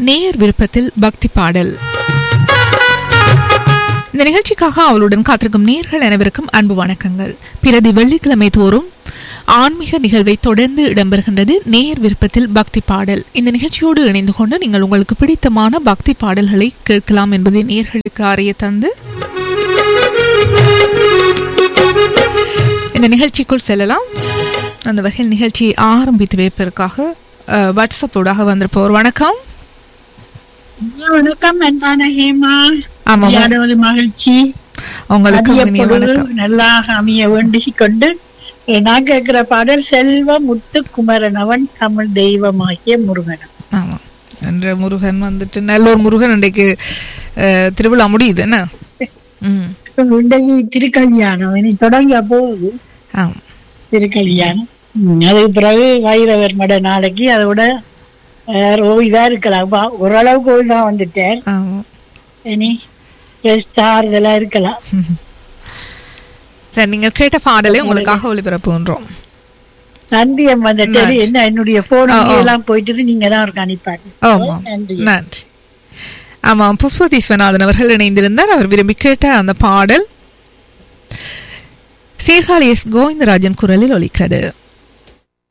நேர் விருப்பத்தில் பக்தி பாடல் இந்த நிகழ்ச்சிக்காக அவளுடன் காத்திருக்கும் நேர்கள் அனைவருக்கும் அன்பு வணக்கங்கள் பிரதி வெள்ளிக்கிழமை தோறும் ஆன்மீக நிகழ்வை தொடர்ந்து இடம்பெறுகின்றது நேர் விருப்பத்தில் பக்தி பாடல் இந்த நிகழ்ச்சியோடு இணைந்து கொண்டு நீங்கள் உங்களுக்கு பிடித்தமான பக்தி பாடல்களை கேட்கலாம் என்பதை நேர்களுக்கு அறிய தந்து இந்த நிகழ்ச்சிக்குள் செல்லலாம் அந்த வகையில் நிகழ்ச்சியை ஆரம்பித்து வைப்பதற்காக அஹ், வாட்ஸ்அப்போடாக வந்திருப்போர் வணக்கம் ஐயா, வணக்கம் அன்பான ஹேமா ஆமாம் யாதவது மகிழ்ச்சி உங்களுக்கு மதிய இனிய பொழுது வணக்கம் நல்லாக அமைய வேண்டிக் கொண்டு eh, நான் கேட்கிற பாடல் செல்வ முத்து குமரன் அவன் தமிழ் தெய்வமாகிய முருகன் ஆமாம் என்ற முருகன் வந்துட்டு நல்லூர் முருகன் இன்றைக்கு அஹ், திருவிழா முடியுது என்ன ம் இன்றைக்கு திருக்கல்யாணம் இனி தொடங்க போகுது ஆமாம் திருக்கல்யாணம் ம், அதுக்கு பிறகு வைரவர் மட நாளைக்கு அதோட வேற ஓ இதா இருக்கலாம் பா- ஓரளவுக்கு ஓய்வா வந்துட்டேன் ஆமாம் இனி ரெஸ்ட் ஆறுதலா இருக்கலாம் சரி நீங்கள் கேட்ட பாடலை உங்களுக்காக ஒளிபரப்புகின்றோம் சந்தியம் வந்துட்டு நன்றி. என்ன என்னுடைய போன் ஆ, ஆ. எல்லாம் போயிட்டு நீங்க தான் ஒரு கணிப்பாட்டு ஆமாம் நன்றி நன்றி ஆமாம் புஷ்பதி விஸ்வநாதன் அவர்கள் இணைந்திருந்தார் அவர் விரும்பி கேட்ட அந்த பாடல் சீர்காழி எஸ் கோவிந்தராஜன் குரலில் ஒலிக்கிறது